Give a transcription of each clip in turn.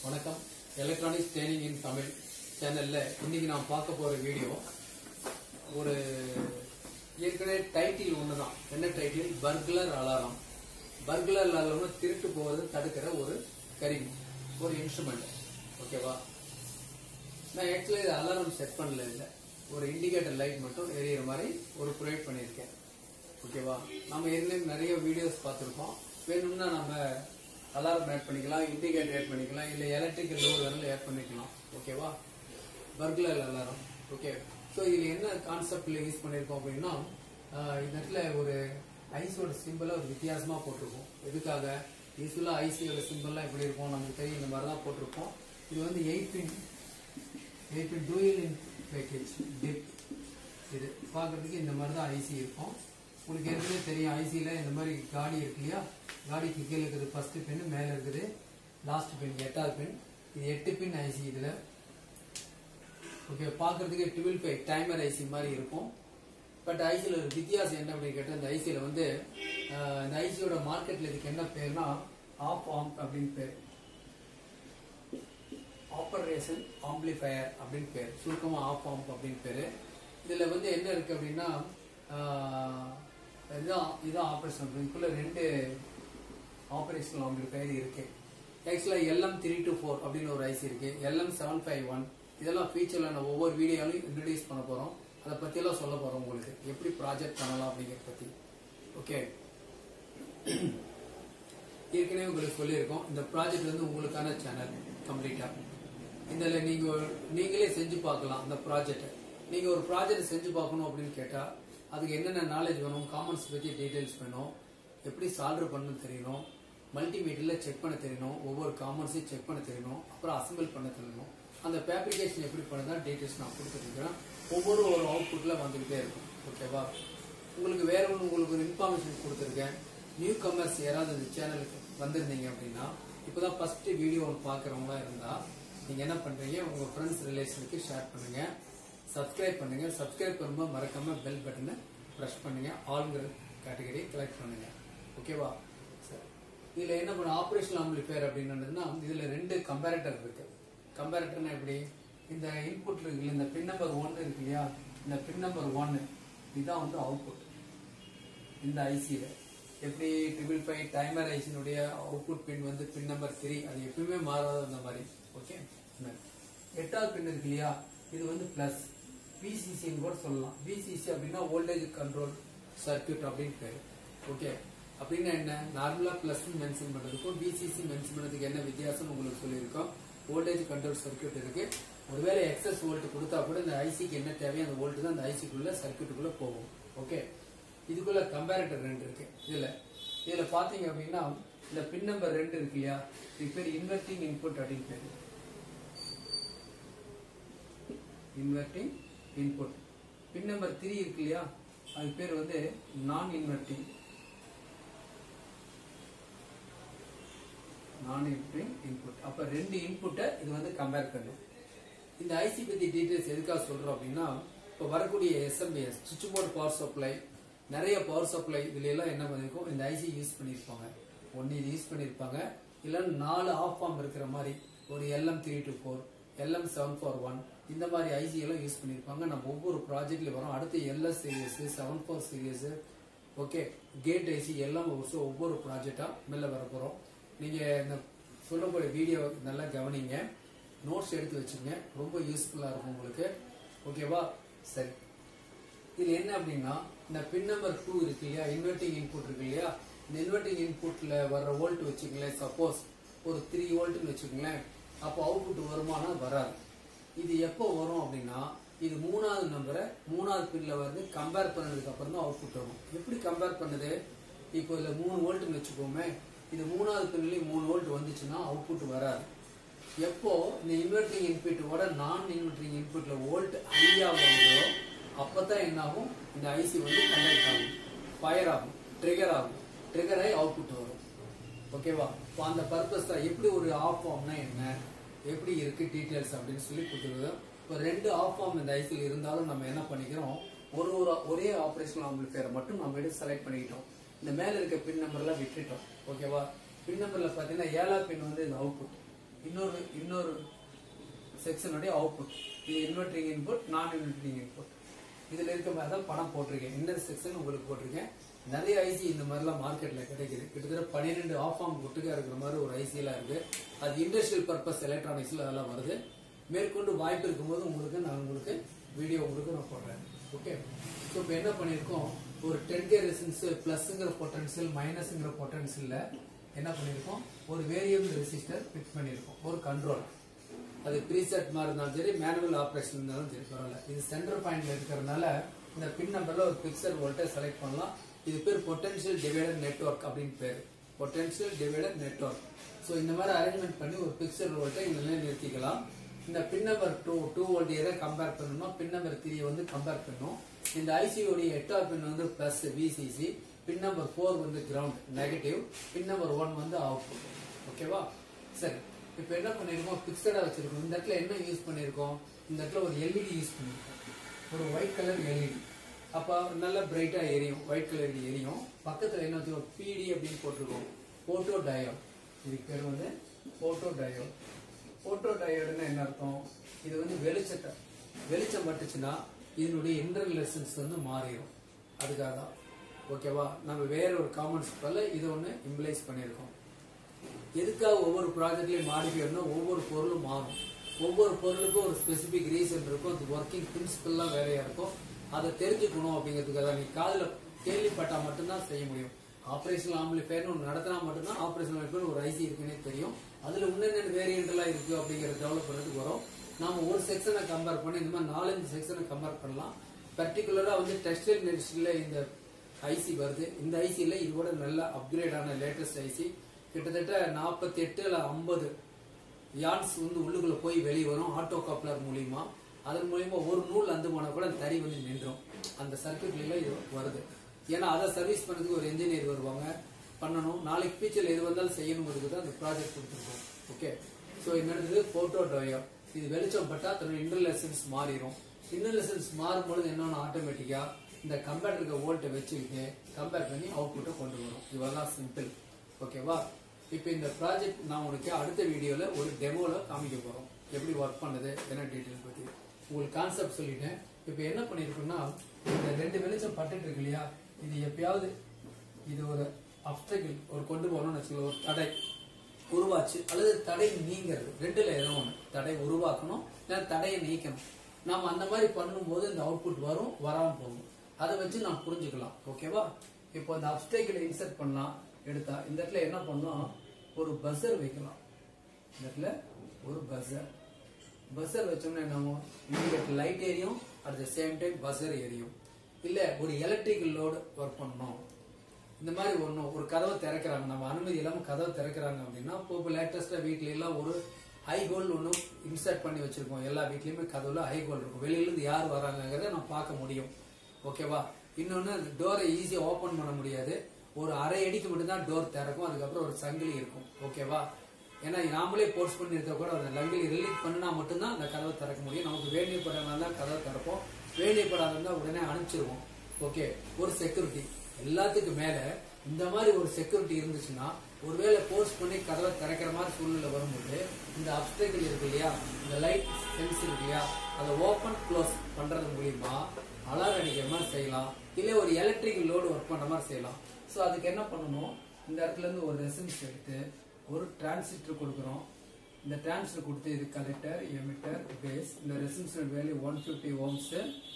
வணக்கம் electronics training இன் தமிழ் சேனல்ல இன்னைக்கு நான் பார்க்க போற வீடியோ ஒரு ஏற்கனவே டைட்டில் ஒண்ணுதான் என்ன title burglar alarm burglar alarm திருட்டு போவதை தடுக்கிற ஒரு கருவி ஒரு இன்ஸ்ட்ருமெண்ட் ஓகேவா நான் ஆக்சுவலி இது அலாரம் செட் பண்ணல இல்ல ஒரு இண்டிகேட்டர் லைட் மட்டும் எரியற மாதிரி ஒரு ப்ரொவைட் பண்ணியிருக்கேன் ஓகேவா நம்ம ஏற்கனவே நிறைய வீடியோஸ் பார்த்துருக்கோம் வேணும்னா நம்ம அலாரம் ஆட் பண்ணிக்கலாம் இண்டிகேட்டர் ஆட் பண்ணிக்கலாம் இல்லை எலக்ட்ரிக்கல் லோடு வேணாலும் ஆட் பண்ணிக்கலாம் ஓகேவா பர்குலர் அலாரம் ஓகே ஸோ இதில் என்ன கான்செப்ட்ல யூஸ் பண்ணியிருக்கோம் அப்படின்னா ஆஹ் இந்த இடத்துல ஒரு ஐஸோட சிம்பிளை ஒரு வித்தியாசமாக போட்டிருக்கோம் எதுக்காக யூஸ்வலாக ஐசியோட சிம்பிள்லாம் எப்படி இருக்கும் நமக்கு தெரியும் இந்த மாதிரி தான் போட்டிருக்கோம் இது வந்து eight pin eight pin dual in package DIP இது பார்க்கறதுக்கு இந்த மாதிரி தான் ஐசி இருக்கும் உங்களுக்கு ஏற்கனவே தெரியும் ஐசியில் இந்த மாதிரி காடி இருக்கு இல்லையா காடிக்கு கீழே இருக்குது ஃபர்ஸ்ட் பின் மேலே இருக்குது லாஸ்ட் பின் எட்டாவது பின் இது எட்டு பின் ஐசி இதில் ஓகே பார்க்கறதுக்கு டுவெல் ஃபைவ் டைமர் ஐசி மாதிரி இருக்கும் பட் ஐசியில் ஒரு வித்தியாசம் என்ன அப்படின்னு கேட்டால் இந்த ஐசியில் வந்து ஆஹ், இந்த ஐசியோட மார்க்கெட்டில் இதுக்கு என்ன பேர்னா ஆஃப் ஆம் அப்படின்னு பேர் ஆப்பரேஷன் ஆம்பிளிஃபயர் அப்படின்னு பேர் சுருக்கமா ஆஃப் ஆம்ப் அப்படின்னு பேரு இதுல வந்து என்ன இருக்கு அப்படின்னா ஆஹ், இதுதான் இதுதான் ஆபரேஷன் இதுக்குள்ள ரெண்டு ஆபரேஷனல் ஆம்பிளிஃபயர் இருக்கு ஆக்சுவலா எல்எம் த்ரீ டூ ஃபோர் அப்படின்னு ஒரு ஐசி இருக்கு எல்எம் செவன் ஃபைவ் ஒன் இதெல்லாம் ஃபீச்சர்ல நான் ஒவ்வொரு வீடியோலையும் இன்ட்ரடியூஸ் பண்ண போறோம் அதை பத்தி எல்லாம் சொல்ல போறோம் உங்களுக்கு எப்படி ப்ராஜெக்ட் பண்ணலாம் அப்படிங்கறத பத்தி ஓகே ஏற்கனவே உங்களுக்கு சொல்லியிருக்கோம் இந்த ப்ராஜெக்ட் வந்து உங்களுக்கான சேனல் கம்ப்ளீட்டா இதுல நீங்க நீங்களே செஞ்சு பார்க்கலாம் இந்த ப்ராஜெக்ட் நீங்க ஒரு ப்ராஜெக்ட் செஞ்சு பார்க்கணும் அப்படின்னு கேட்டா அதுக்கு என்னென்ன நாலேஜ் வேணும் காமன்ஸ் பத்தி டீடைல்ஸ் வேணும் எப்படி சால்வ் பண்ணணும் தெரியணும் மல்டிமீட்டர்ல செக் பண்ண தெரியணும் ஒவ்வொரு காமன்ஸையும் செக் பண்ண தெரியணும் அப்புறம் அசம்பிள் பண்ண தெரியணும் அந்த ஃபேப்ரிகேஷன் எப்படி பண்ணதான் டீடைல்ஸ் நான் கொடுத்துருக்கிறேன் ஒவ்வொரு ஒரு அவுட்புட்ல வந்துகிட்டே இருக்கும் ஓகேவா உங்களுக்கு வேற ஒன்று உங்களுக்கு ஒரு இன்ஃபர்மேஷன் கொடுத்துருக்கேன் நியூ கமர்ஸ் யாராவது இந்த சேனலுக்கு வந்திருந்தீங்க அப்படின்னா இப்போதான் ஃபர்ஸ்ட் வீடியோ ஒன்று பார்க்குறவங்களா இருந்தா நீங்க என்ன பண்றீங்க உங்க ஃப்ரெண்ட்ஸ் ரிலேஷனுக்கு ஷேர் பண்ணுங்க சப்ஸ்கிரைப் பண்ணுங்க சப்ஸ்கிரைப் பண்ணும்போது மறக்காம பெல் பட்டனை ப்ரெஸ் பண்ணுங்க ஆளுங்கிற கேட்டகரி செலக்ட் பண்ணுங்க ஓகேவா சரி இதுல என்ன பண்ண ஆபரேஷனல் ஆம்பிளிஃபயர் அப்படின்னா இதுல ரெண்டு கம்பேரட்டர் இருக்கு கம்பேரட்டர்னா எப்படி இந்த இன்புட் இருக்கு இந்த பின் நம்பர் ஒன் இருக்கு இல்லையா இந்த பின் நம்பர் ஒன் இதுதான் வந்து அவுட்புட் இந்த ஐசியில எப்படி ட்ரிபிள் ஃபைவ் டைமர் ஐசினுடைய அவுட்புட் பின் வந்து பின் நம்பர் த்ரீ அது எப்பயுமே மாறாத அந்த மாதிரி ஓகே எட்டாவது பின் இருக்கு இல்லையா இது வந்து பிளஸ் விசிசின்னு கூட சொல்லலாம் விசிசி அப்படின்னா வோல்டேஜ் கண்ட்ரோல் சர்க்யூட் அப்படின்னு பேரு ஓகே அப்படின்னா என்ன நார்மலா பிளஸ் மென்ஷன் பண்றதுக்கும் விசிசி மென்ஷன் பண்றதுக்கு என்ன வித்தியாசம் உங்களுக்கு சொல்லியிருக்கோம் வோல்டேஜ் கண்ட்ரோல் சர்க்யூட் இருக்கு ஒருவேளை எக்ஸஸ் வோல்ட் கொடுத்தா கூட இந்த ஐசிக்கு என்ன தேவையோ அந்த வோல்ட் தான் அந்த ஐசிக்குள்ள சர்க்யூட்டுக்குள்ள போகும் ஓகே இதுக்குள்ள கம்பேரட்டர் ரெண்டு இருக்கு இதுல இதுல பாத்தீங்க அப்படின்னா இந்த பின் நம்பர் ரெண்டு இருக்கு இல்லையா இது பேர் இன்வெர்டிங் இன்புட் அப்படின்னு பேரு inverting input pin number three இருக்கு இல்லையா அது பேர் வந்து நான் இன்வெர்டிங் நான் இன்வெர்டிங் இன்புட் அப்ப ரெண்டு இன்புட்டை இது வந்து கம்பேர் பண்ணும் இந்த ஐசி பத்தி டீடைல்ஸ் எதுக்காக சொல்றோம் அப்படின்னா இப்ப வரக்கூடிய எஸ்எம்பிஎஸ் சுவிட்ச் போர்டு பவர் சப்ளை நிறைய பவர் சப்ளை இதுல எல்லாம் என்ன பண்ணிருக்கோம் இந்த ஐசி யூஸ் பண்ணிருப்பாங்க ஒன்னு இது யூஸ் பண்ணிருப்பாங்க இல்ல நாலு ஆஃப் ஃபார்ம் இருக்கிற மாதிரி ஒரு LM three two four LM seven four one இந்த மாதிரி ஐசி எல்லாம் யூஸ் பண்ணிருப்பாங்க நம்ம ஒவ்வொரு ப்ராஜெக்ட்ல வரோம் அடுத்து LS series seven four series okay gate IC எல்லாம் ஒரு- ஒவ்வொரு ப்ராஜெக்டா மேல வர போறோம் நீங்க இந்த சொல்லக்கூடிய வீடியோ நல்லா கவனிங்க நோட்ஸ் எடுத்து வச்சுங்க ரொம்ப யூஸ்ஃபுல்லா இருக்கும் உங்களுக்கு ஓகேவா சரி இது என்ன அப்படின்னா இந்த பின் நம்பர் டூ இருக்கு இல்லையா இன்வெர்டிங் இன்புட் இருக்கு இல்லையா இந்த இன்வெர்டிங் இன்புட்ல வர்ற வோல்ட் வச்சுக்கங்களேன் சப்போஸ் ஒரு த்ரீ வோல்ட்னு வச்சுக்கங்களேன் அப்போ அவுட்புட் வருமானா வராது இது எப்போ வரும் அப்படின்னா இது மூணாவது நம்பரை மூணாவது பின்ல வந்து கம்பேர் பண்ணதுக்கு அப்புறம் தான் அவுட்புட் வரும் எப்படி கம்பேர் பண்ணுது இப்போ இதுல மூணு வோல்ட்னு வச்சுக்கோமே இது மூணாவது பின்லயும் மூணு வோல்ட் வந்துச்சுன்னா அவுட்புட் வராது எப்போ இந்த இன்வெர்டிங் இன்புட்டோட நான் இன்வெர்டிங் இன்புட்ல வோல்ட் ஹையா வருதோ அப்பதான் என்ன ஆகும் இந்த ஐசி வந்து கண்டக்ட் ஆகும் ஃபயர் ஆகும் ட்ரிகர் ஆகும் ட்ரிகர் ஆகி அவுட்புட் வரும் ஓகேவா இப்போ அந்த பர்பஸ் தான் எப்படி ஒரு ஆஃப் ஃபார்ம்னா என்ன எப்படி இருக்கு டீடைல்ஸ் அப்படின்னு சொல்லி கொடுத்துருது இப்போ ரெண்டு ஆஃப் ஃபார்ம் இந்த ஐசியில் இருந்தாலும் நம்ம என்ன பண்ணிக்கிறோம் ஒரு ஒரு ஒரே ஆபரேஷனல் ஆம்பிளிஃபயரை மட்டும் நம்ம எடுத்து செலக்ட் பண்ணிக்கிட்டோம் இந்த மேல இருக்க பின் நம்பர்லாம் விட்டுட்டோம் ஓகேவா பின் நம்பர்ல பாத்தீங்கன்னா ஏழா பின் வந்து இந்த அவுட்புட் இன்னொரு இன்னொரு செக்ஷனுடைய அவுட்புட் இது இன்வெர்டரிங் இன்புட் நான் இன்வெர்டரிங் இன்புட் இதுல இருக்க மாதிரி தான் படம் போட்டிருக்கேன் இன்னர் செக்ஷன் உங்களுக்கு போட்டிருக்கேன் நிறைய ஐசி இந்த மாதிரிலாம் மார்க்கெட்ல கிடைக்குது கிட்டத்தட்ட பன்னிரெண்டு ஆஃப் ஆம் ஒட்டுக்கா இருக்கிற மாதிரி ஒரு ஐசி எல்லாம் இருக்கு அது இண்டஸ்ட்ரியல் பர்பஸ் எலக்ட்ரானிக்ஸ்ல அதெல்லாம் வருது மேற்கொண்டு வாய்ப்பு இருக்கும்போது உங்களுக்கு நான் உங்களுக்கு வீடியோ உங்களுக்கு நான் போடுறேன் ஓகே ஸோ இப்போ என்ன பண்ணியிருக்கோம் ஒரு டென் கே ரெசிஸ்டன்ஸ் பிளஸ்ங்கிற பொட்டன்சியல் மைனஸ்ங்கிற பொட்டன்சியல்ல என்ன பண்ணியிருக்கோம் ஒரு வேரியபிள் ரெசிஸ்டர் ஃபிக்ஸ் பண்ணியிருக்கோம் ஒரு கண்ட்ரோல் அது ப்ரீசெட் மாதிரி இருந்தாலும் சரி மேனுவல் ஆப்ரேஷன் இருந்தாலும் சரி பரவாயில்ல இது சென்டர் பாயிண்ட்ல இருக்கிறதுனால இந்த பின் நம்பர்ல ஒரு பிக்சர் வோல்டேஜ் செலக்ட் பண்ணலாம் இது பேர் பொட்டன்ஷியல் டிவைடர் நெட்வொர்க் அப்படின்னு பேர் பொட்டன்ஷியல் டிவைடர் நெட்வொர்க் ஸோ இந்த மாதிரி அரேஞ்ச்மெண்ட் பண்ணி ஒரு பிக்சர் வோல்ட்டை இந்த நிலையை நிறுத்திக்கலாம் இந்த pin number two two volt எதை கம்பேர் பண்ணணும் பின் நம்பர் த்ரீ வந்து கம்பேர் பண்ணும் இந்த ஐசியோடைய எட்டாவது பின் வந்து plus VCC pin number four வந்து ground negative pin number one வந்து அவுட்புட் ஓகேவா சரி இப்போ என்ன பண்ணிருக்கோம் பிக்சடா வச்சிருக்கோம் இந்த இடத்துல என்ன யூஸ் பண்ணிருக்கோம் இந்த இடத்துல ஒரு எல்இடி யூஸ் பண்ணிருக்கோம் ஒரு ஒயிட் கலர் எல்இடி அப்ப நல்லா பிரைட்டா எரியும் ஒயிட் கலர் எரியும் பக்கத்துல என்ன வச்சிருக்கோம் பிடி அப்படின்னு போட்டிருக்கோம் போட்டோ டயோட் இதுக்கு பேர் வந்து போட்டோ டயோட் போட்டோ டயோடுன்னா என்ன அர்த்தம் இது வந்து வெளிச்சத்தை வெளிச்சம் பட்டுச்சுன்னா இதனுடைய இன்டர்னல் லெசன்ஸ் வந்து மாறிடும் அதுக்காக தான் ஓகேவா நம்ம வேற ஒரு காமன்ஸ் பல இது ஒன்று இம்ப்ளைஸ் பண்ணியிருக்கோம் எதுக்காக ஒவ்வொரு ப்ராஜெக்ட்லயும் மாடிஃபை பண்ணணும் ஒவ்வொரு பொருளும் மாறும் ஒவ்வொரு பொருளுக்கும் ஒரு ஸ்பெசிபிக் ரீசன் இருக்கும் அது ஒர்க்கிங் பிரின்சிபல்லாம் வேறையா இருக்கும் அதை தெரிஞ்சுக்கணும் அப்படிங்கிறதுக்காக தான் நீ காதுல கேள்விப்பட்டா மட்டும்தான் செய்ய முடியும் ஆபரேஷனல் ஆம்பிளிஃபயர்னு ஒன்று நடத்தினா மட்டும்தான் ஆபரேஷனல் ஆம்பிளிஃபயர் ஒரு ஐசி இருக்குன்னே தெரியும் அதுல இன்னென்ன வேரியன்ட் எல்லாம் இருக்கு அப்படிங்கறத டெவலப் பண்ணுறதுக்கு வரும் நாம ஒரு செக்ஷனை கம்பேர் பண்ணி இந்த மாதிரி நாலஞ்சு செக்ஷனை கம்பேர் பண்ணலாம் பர்டிகுலரா வந்து டெக்ஸ்டைல் இண்டஸ்ட்ரியில இந்த ஐசி வருது இந்த ஐசியில் இதோட நல்ல அப்கிரேட் ஆன லேட்டஸ்ட் ஐசி கிட்டத்தட்ட நாற்பத்தி எட்டு இல்ல ஐம்பது யான்ஸ் வந்து உள்ளுக்குள்ள போய் வெளியே வரும் ஆட்டோ கப்ளர் மூலியமா அதன் மூலியமா ஒரு நூல் அந்து போனா கூட அந்த தறி வந்து நின்றும் அந்த சர்க்கியூட்ல இது வருது ஏன்னா அதை சர்வீஸ் பண்ணதுக்கு ஒரு இன்ஜினியர் வருவாங்க பண்ணணும் நாளைக்கு ஃபியூச்சர்ல எது வந்தாலும் செய்யணுங்கிறதுக்கு தான் அந்த ப்ராஜெக்ட் கொடுத்துருக்கோம் ஓகே ஸோ என்னது போட்டோ டயோ இது வெளிச்சம் பட்டா தன்னோட இன்டர்லெசன்ஸ் மாறிடும் இன்டர்லெசன்ஸ் மாறும்பொழுது என்னன்னா ஆட்டோமேட்டிக்கா இந்த கம்பேட்டருக்கு வோல்ட்டை வச்சுக்கிட்டு கம்பேர் பண்ணி அவுட்புட்டை கொண்டு வரும் இவெல்லாம் சிம்பிள் ஓகேவா இப்போ இந்த ப்ராஜெக்ட் நான் உங்களுக்கு அடுத்த வீடியோல ஒரு டெமோல காமிக்க போறோம் எப்படி ஒர்க் பண்ணுது என்ன டீட்டெயில் பத்தி உங்களுக்கு கான்செப்ட் சொல்லிட்டேன் இப்போ என்ன பண்ணிருக்கோம்னா இந்த ரெண்டு வெளிச்சம் பட்டுட்டு இருக்கு இல்லையா இது எப்பயாவது இது ஒரு அப்டக்கிள் ஒரு கொண்டு போகணும்னு வச்சுக்கோங்க ஒரு தடை உருவாச்சு அல்லது தடை நீங்கிறது ரெண்டுல ஏதோ ஒண்ணு தடை உருவாக்கணும் இல்ல தடையை நீக்கணும் நாம அந்த மாதிரி பண்ணும்போது இந்த அவுட்புட் வரும் வராம போகும் அதை வச்சு நான் புரிஞ்சுக்கலாம் ஓகேவா இப்போ அந்த அப்டேக்கில் இன்சர்ட் பண்ணலாம் எடுத்தா இந்த இடத்துல என்ன பண்ணலாம் ஒரு பஸ்ஸர் வைக்கலாம் இந்த இடத்துல ஒரு பஸ்ஸர் பஸ்ஸர் வச்சோம்னா என்ன ஆகும் இமீடியட் லைட் எரியும் at the same time buzzer எரியும் இல்ல ஒரு எலக்ட்ரிக்கல் லோடு ஒர்க் பண்ணணும் இந்த மாதிரி ஒன்றும் ஒரு கதவை திறக்கிறாங்க நம்ம அனுமதி இல்லாம கதவை திறக்கிறாங்க அப்படின்னா இப்போ இப்போ லேட்டஸ்டா வீட்ல எல்லாம் ஒரு ஹை கோல் ஒன்று இன்சர்ட் பண்ணி வச்சிருக்கோம் எல்லா வீட்லயுமே கதவுல ஹை கோல் இருக்கும் வெளியில இருந்து யார் வராங்கிறத நம்ம பார்க்க முடியும் ஓகேவா இன்னொன்னு அந்த டோரை ஈஸியா ஓபன் பண்ண முடியாது ஒரு அரை அடிக்கு மட்டும்தான் டோர் திறக்கும் அதுக்கப்புறம் ஒரு சங்கிலி இருக்கும் ஓகேவா ஏன்னா நாமளே போர்ஸ் பண்ணி இருக்க கூட அந்த லங்கிலி ரிலீஸ் பண்ணினா மட்டும்தான் அந்த கதவை திறக்க முடியும் நமக்கு வேண்டியப்படாம தான் கதவை திறப்போம் வேண்டியப்படாத இருந்தா உடனே அனுப்பிச்சிருவோம் ஓகே ஒரு செக்யூரிட்டி எல்லாத்துக்கும் மேல இந்த மாதிரி ஒரு செக்யூரிட்டி இருந்துச்சுன்னா ஒருவேளை போர்ஸ் பண்ணி கதவை திறக்கிற மாதிரி சூழ்நிலை வரும்போது இந்த அப்டேக்கிள் இருக்கு இல்லையா இந்த லைட் சென்ஸ் இருக்கு இல்லையா அதை ஓபன் க்ளோஸ் பண்றது மூலியமா அலாரம் அடிக்கிற மாதிரி செய்யலாம் இல்ல ஒரு எலக்ட்ரிக்கல் லோடு ஒர்க் பண்ற மாதிரி செய்யலாம் சோ அதுக்கு என்ன பண்ணணும் இந்த இடத்துல இருந்து ஒரு ரெசன்ஸ் எடுத்து ஒரு டிரான்சிஸ்டர் கொடுக்குறோம் இந்த டிரான்சிஸ்டர் கொடுத்து இது கலெக்டர் எமிட்டர் பேஸ் இந்த resistance value one fifty ohms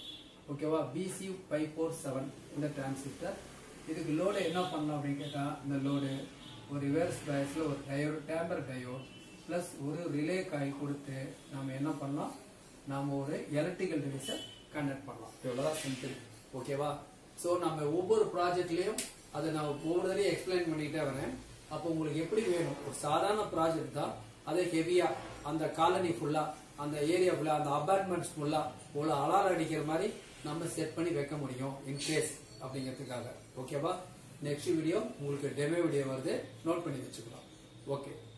ஓகேவா பிசி ஃபைவ் ஃபோர் செவன் இந்த டிரான்சிஸ்டர் இதுக்கு லோடு என்ன பண்ணலாம் அப்படின்னு கேட்டா இந்த லோடு ஒரு ரிவர்ஸ் பயஸ்ல ஒரு டயோடு டேம்பர் டயோட் பிளஸ் ஒரு ரிலே காய் கொடுத்து நாம என்ன பண்ணலாம் நாம ஒரு எலக்ட்ரிக்கல் டிவைஸை கனெக்ட் பண்ணலாம் இவ்வளவுதான் சிம்பிள் ஓகேவா சோ நம்ம ஒவ்வொரு ப்ராஜெக்ட்லயும் அதை நான் ஒவ்வொரு தடையும் எக்ஸ்பிளைன் பண்ணிட்டே வரேன் அப்போ உங்களுக்கு எப்படி வேணும் ஒரு சாதாரண ப்ராஜெக்ட் தான் அதே ஹெவியா அந்த காலனி ஃபுல்லா அந்த ஏரியா ஃபுல்லா அந்த அபார்ட்மெண்ட்ஸ் ஃபுல்லா ஒரு அலாரம் அடிக்கிற மாதிரி நம்ம செட் பண்ணி வைக்க முடியும் இன் கேஸ் அப்படிங்கிறதுக்காக ஓகேவா நெக்ஸ்ட் வீடியோ உங்களுக்கு டெமோ வீடியோ வருது நோட் பண்ணி வச்சுக்கலாம் ஓகே